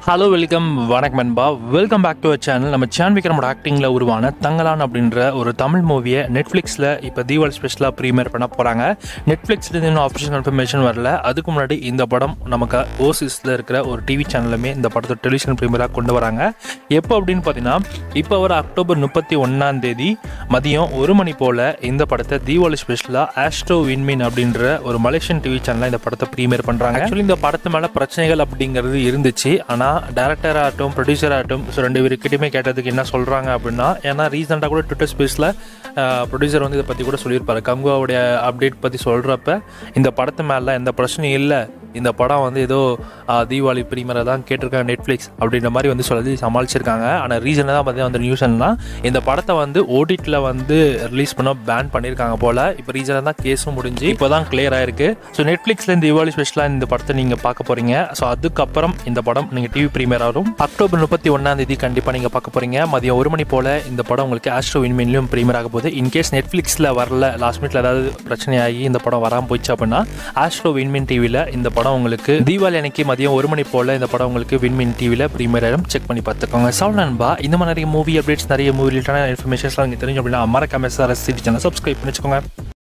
hello welcome வணக்கம் நண்பா welcome back to channel நம்ம சேன் விக்ரமோட ஆக்டிங்கில் உருவான தங்கலான் அப்படின்ற ஒரு தமிழ் மூவியை நெட்ஃப்ளிக்ஸில் இப்போ தீபாவளி ஸ்பெஷலாக ப்ரீமியர் பண்ண போகிறாங்க நெட்ஃப்ளிக்ஸ்லேருந்து இன்னும் ஆஃபிஷியல் கன்ஃபர்மேஷன் வரல அதுக்கு முன்னாடி இந்த படம் நமக்கு ஓசிஸில் இருக்கிற ஒரு டிவி சேனலுமே இந்த படத்தை டெலிவிஷன் ப்ரீமியராக கொண்டு வராங்க எப்போ அப்படின்னு பார்த்தீங்கன்னா இப்போ வர அக்டோபர் முப்பத்தி ஒன்றாம் தேதி மதியம் ஒரு மணி போல் இந்த படத்தை தீபாவளி ஸ்பெஷலாக ஆஸ்ட்ரோ வின்மின் அப்படின்ற ஒரு மலேசியன் டிவி சேனலில் இந்த படத்தை ப்ரீமியர் பண்ணுறாங்க ஆக்சுவலி இந்த படத்து மேலே பிரச்சனைகள் அப்படிங்கிறது இருந்துச்சு ஆனால் டேரக்டர் ஆகட்டும் ப்ரொடியூசர் ஆகட்டும் ஸோ ரெண்டு பேருக்கிட்டையுமே கேட்டதுக்கு என்ன சொல்கிறாங்க அப்படின்னா ஏன்னா ரீசெண்டாக கூட ட்விட்டர் ஸ்பேஸில் ப்ரொடியூசர் வந்து இதை பற்றி கூட சொல்லியிருப்பாரு கங்குவாவுடைய அப்டேட் பற்றி சொல்கிறப்ப இந்த படத்து மேலே எந்த பிரச்சனையும் இல்லை இந்த படம் வந்து ஏதோ ஆஹ், தீபாவளி ப்ரீமியரை தான் கேட்டிருக்காங்க நெட்ஃப்ளிக்ஸ் அப்படின்ற மாதிரி வந்து சொல்லி சமாளிச்சிருக்காங்க ஆனால் ரீசனாக தான் பார்த்தீங்கன்னா வந்து நியூஸ் எல்லாம் இந்த படத்தை வந்து ஓடிட்டில் வந்து ரிலீஸ் பண்ண பேன் பண்ணியிருக்காங்க போல் இப்போ ரீசனாக தான் கேஸும் முடிஞ்சு இப்போ தான் கிளியர் ஆயிருக்கு ஸோ நெட்ஃப்ளிக்ஸில் இந்த தீபாவளி ஸ்பெஷலாக இந்த படத்தை நீங்கள் பார்க்க போகிறீங்க ஸோ அதுக்கப்புறம் இந்த படம் நீங்கள் டிவி ப்ரீமியர் ஆகும் அக்டோபர் முப்பத்தி ஒன்றாம் தேதி கண்டிப்பாக நீங்கள் பார்க்க போகிறீங்க மதியம் ஒரு மணி போல் இந்த படம் உங்களுக்கு ஆஸ்ட்ரோ வின்மின்லையும் ப்ரீமியர் ஆக போகுது இன்கேஸ் நெட்ஃப்ளிக்ஸில் வரல லாஸ்ட் மினிட்ல ஏதாவது பிரச்சனையாகி இந்த படம் வராமல் போயிடுச்சு அப்படின்னா ஆஸ்ட்ரோ வின்மின் டிவியில் இந்த படம் உங்களுக்கு தீபாவளி அன்னைக்கு மதியம் ஒரு மணி போல் இந்த படம் உங்களுக்கு வின்மின் டிவியில் ப்ரீமியர் ஆயிரும் செக் பண்ணி பார்த்துக்கோங்க சவுண்ட் நண்பா இந்த மாதிரி நிறைய மூவி அப்டேட்ஸ் நிறைய மூவி ரிலேட்டான இன்ஃபர்மேஷன்ஸ்லாம் நீங்கள் தெரிஞ்சு அப்படின்னா மறக்காம சார் சிட்டி சேனல் சப்ஸ்கிரைப் பண்ணி வச்சுக்கோங்க